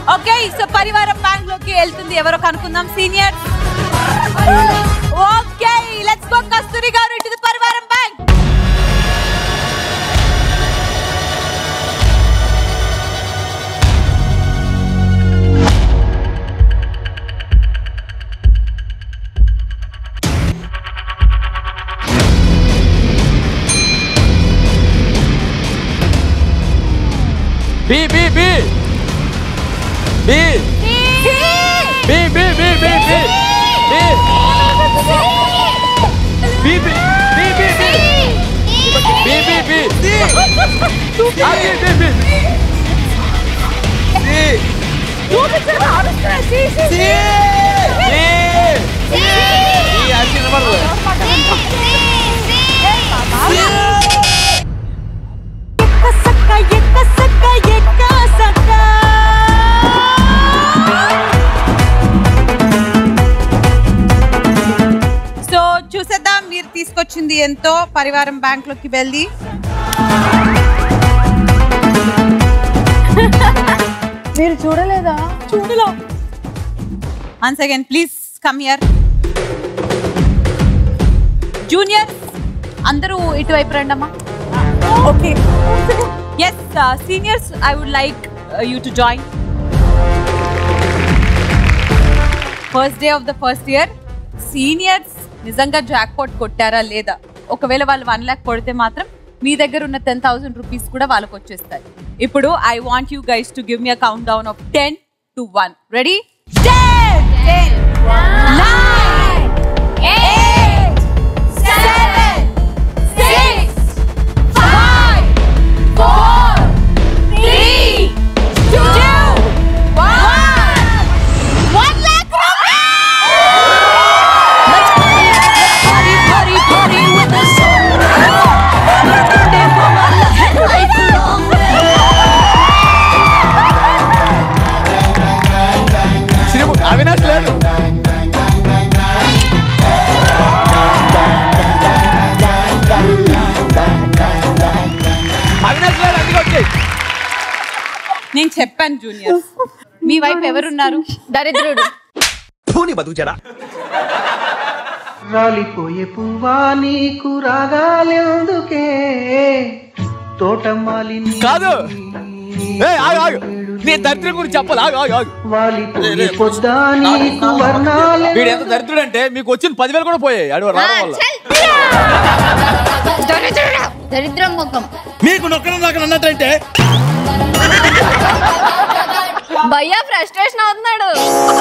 Okay so పరివారం bank లోకి వెళ్తుంది ఎవరో కనుక్కుందాం senior okay let's go Kasturi గారు ఇటు ది పరివారం బ్యాంక్ బి బి బి బి బి బి బి బి బి బి బి బి బి బి బి బి బి బి ఆ, బి బి బి బి ఈ అది వినపడదు. సో చూసేద్దాం మీరు తీసుకొచ్చింది ఎంతో పరివారం బ్యాంక్ లోకి వెళ్ళి మీరు చూడలేదా చూడలో once again please come here junior అందరూ ఇటువైపు రండమ్మా okay yes seniors I would like you to join first day of the first year seniors నిజంగా జాక్పాట్ కొట్టారా లేదా ఒకవేళ వాళ్ళు వన్ ల్యాక్ కొడితే మాత్రం మీ దగ్గర ఉన్న టెన్ థౌసండ్ రూపీస్ కూడా వాళ్ళకి వచ్చేస్తాయి ఇప్పుడు I want you guys to give me a count down of ten to one ready ten శ్రీము అవినాష్ లేడు అవినాష్ లేడు అందుకే వచ్చాయి నేను చెప్పాను జూనియర్ మీ వైపు ఎవరున్నారు దరిద్రుడు పోనీ బతుకు చెడా రాలిపోయే పువ్వా నీకు రాగాలెందుకే తోటమాలిని కాదు ఏయ్, ఆగు ఆగు నీ దరిద్రం గురించి చెప్పాలి ఆగు ఆగు ఆగు వాలిపోయే పొద్దా నీకు వర్ణాలె వీడు ఎంత దరిద్రుడు అంటే మీకు వచ్చిన పదివేలు కూడా పోయాయి అడుగు రావడం వల్ల దరిద్రుడు దరిద్రం ముఖం మీకు నొక్కడం దాకా అన్నట్టంటే భయ్యా ఫ్రస్ట్రేషన్ అవుతున్నాడు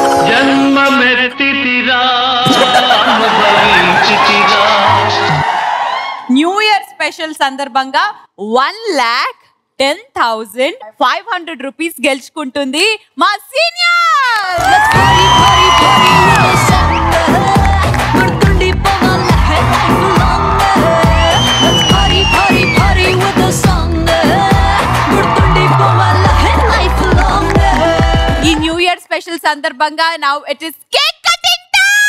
న్యూ ఇయర్ స్పెషల్ సందర్భంగా one lakh ten thousand five hundred rupees గెలుచుకుంటుంది మా సీనియర్ ఈ న్యూ ఇయర్ స్పెషల్ సందర్భంగా now it is cake cutting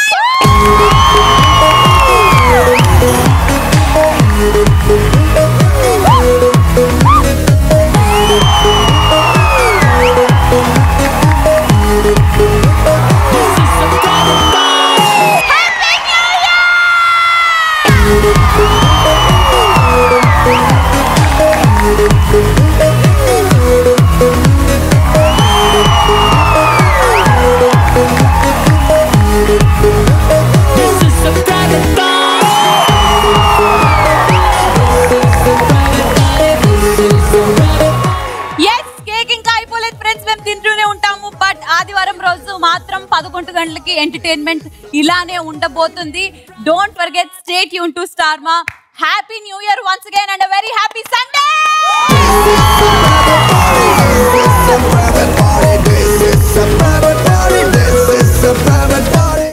yes cake ఇంకా అయిపోలేదు ఫ్రెండ్స్ మేము తింటూనే ఉంటాము బట్ ఆదివారం రోజు మాత్రం పదకొండు గంటలకి ఎంటర్టైన్మెంట్ ఇలానే ఉండబోతుంది డోంట్ ఫర్గెట్ స్టేట్ యూన్ to Star Maa happy new year once again and very happy